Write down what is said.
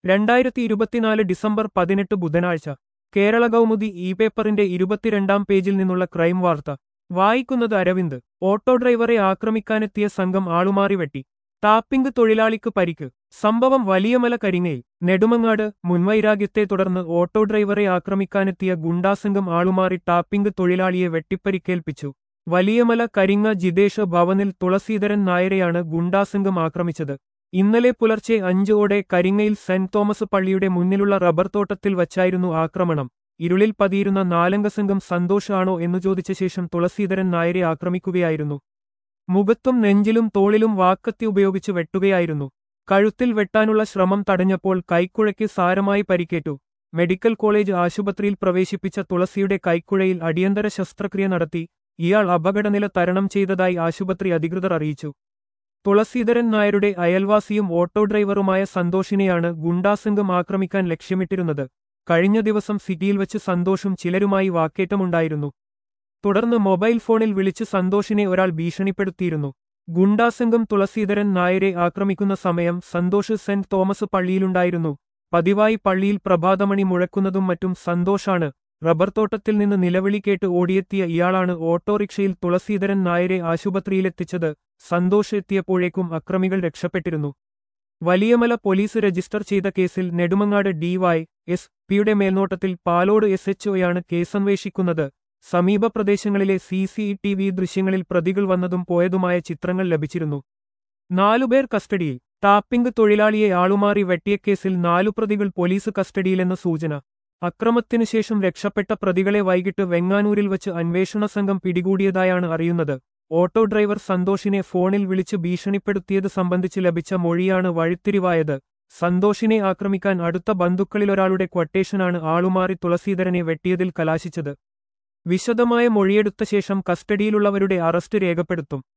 രണ്ടായിരത്തി ഇരുപത്തിനാല് ഡിസംബർ പതിനെട്ട് ബുധനാഴ്ച കേരള കൗമുദി ഇ പേപ്പറിന്റെ ഇരുപത്തിരണ്ടാം പേജിൽ നിന്നുള്ള ക്രൈം വാർത്ത വായിക്കുന്നത് അരവിന്ദ് ഓട്ടോ ഡ്രൈവറെ ആക്രമിക്കാനെത്തിയ സംഘം ആളുമാറി വെട്ടി ടാപ്പിംഗ് തൊഴിലാളിക്ക് പരിക്ക് സംഭവം വലിയമല കരിങ്ങയിൽ നെടുമങ്ങാട് മുൻവൈരാഗ്യത്തെ തുടർന്ന് ഓട്ടോ ഡ്രൈവറെ ആക്രമിക്കാനെത്തിയ ഗുണ്ടാസംഘം ആളുമാറി ടാപ്പിംഗ് തൊഴിലാളിയെ വെട്ടിപ്പരിക്കേൽപ്പിച്ചു വലിയമല കരിങ്ങ ജിതേഷ് ഭവനിൽ തുളസീധരൻ നായരെയാണ് ഗുണ്ടാസംഘം ആക്രമിച്ചത് ഇന്നലെ പുലർച്ചെ അഞ്ചോടെ കരിങ്ങയിൽ സെന്റ് തോമസ് പള്ളിയുടെ മുന്നിലുള്ള റബ്ബർ തോട്ടത്തിൽ വച്ചായിരുന്നു ആക്രമണം ഇരുളിൽ പതിയിരുന്ന നാലംഗ സംഘം സന്തോഷ് ആണോ എന്നു ചോദിച്ച ശേഷം തുളസീധരൻ നായരെ ആക്രമിക്കുകയായിരുന്നു മുഖത്തും നെഞ്ചിലും തോളിലും വാക്കത്തി ഉപയോഗിച്ച് വെട്ടുകയായിരുന്നു കഴുത്തിൽ വെട്ടാനുള്ള ശ്രമം തടഞ്ഞപ്പോൾ കൈക്കുഴയ്ക്ക് സാരമായി പരിക്കേറ്റു മെഡിക്കൽ കോളേജ് ആശുപത്രിയിൽ പ്രവേശിപ്പിച്ച തുളസിയുടെ കൈക്കുഴയിൽ അടിയന്തര ശസ്ത്രക്രിയ നടത്തി ഇയാൾ അപകടനില തരണം ചെയ്തതായി ആശുപത്രി അധികൃതർ അറിയിച്ചു തുളസീധരൻ നായരുടെ അയൽവാസിയും ഓട്ടോ ഡ്രൈവറുമായ സന്തോഷിനെയാണ് ഗുണ്ടാസംഘം ആക്രമിക്കാൻ ലക്ഷ്യമിട്ടിരുന്നത് കഴിഞ്ഞ ദിവസം സിറ്റിയിൽ വച്ച് സന്തോഷും ചിലരുമായി വാക്കേറ്റമുണ്ടായിരുന്നു തുടർന്ന് മൊബൈൽ ഫോണിൽ വിളിച്ച് സന്തോഷിനെ ഒരാൾ ഭീഷണിപ്പെടുത്തിയിരുന്നു ഗുണ്ടാസംഘം തുളസീധരൻ നായരെ ആക്രമിക്കുന്ന സമയം സന്തോഷ് സെന്റ് തോമസ് പള്ളിയിലുണ്ടായിരുന്നു പതിവായി പള്ളിയിൽ പ്രഭാതമണി മുഴക്കുന്നതും മറ്റും സന്തോഷാണ് റബ്ബർ തോട്ടത്തിൽ നിന്ന് നിലവിളി കേട്ട് ഓടിയെത്തിയ ഇയാളാണ് ഓട്ടോറിക്ഷയിൽ തുളസീധരൻ നായരെ ആശുപത്രിയിലെത്തിച്ചത് സന്തോഷ് എത്തിയപ്പോഴേക്കും അക്രമികൾ രക്ഷപ്പെട്ടിരുന്നു വലിയമല പോലീസ് രജിസ്റ്റർ ചെയ്ത കേസിൽ നെടുമങ്ങാട് ഡിവൈ എസ് പിയുടെ മേൽനോട്ടത്തിൽ പാലോട് എസ് എച്ച്ഒയാണ് കേസന്വേഷിക്കുന്നത് സമീപ പ്രദേശങ്ങളിലെ സി സി ടി വി ദൃശ്യങ്ങളിൽ പ്രതികൾ വന്നതും പോയതുമായ ചിത്രങ്ങൾ ലഭിച്ചിരുന്നു നാലുപേർ കസ്റ്റഡിയിൽ ടാപ്പിംഗ് തൊഴിലാളിയെ ആളുമാറി വെട്ടിയ കേസിൽ നാലു പ്രതികൾ പോലീസ് കസ്റ്റഡിയിലെന്ന് സൂചന അക്രമത്തിനുശേഷം രക്ഷപ്പെട്ട പ്രതികളെ വൈകിട്ട് വെങ്ങാനൂരിൽ വച്ച് അന്വേഷണ സംഘം പിടികൂടിയതായാണ് അറിയുന്നത് ഓട്ടോ ഡ്രൈവർ സന്തോഷിനെ ഫോണിൽ വിളിച്ച് ഭീഷണിപ്പെടുത്തിയത് സംബന്ധിച്ച് ലഭിച്ച മൊഴിയാണ് വഴിത്തിരിവായത് സന്തോഷിനെ ആക്രമിക്കാൻ അടുത്ത ബന്ധുക്കളിലൊരാളുടെ ക്വട്ടേഷനാണ് ആളുമാറി തുളസീധരനെ വെട്ടിയതിൽ കലാശിച്ചത് വിശദമായ മൊഴിയെടുത്ത ശേഷം കസ്റ്റഡിയിലുള്ളവരുടെ അറസ്റ്റ് രേഖപ്പെടുത്തും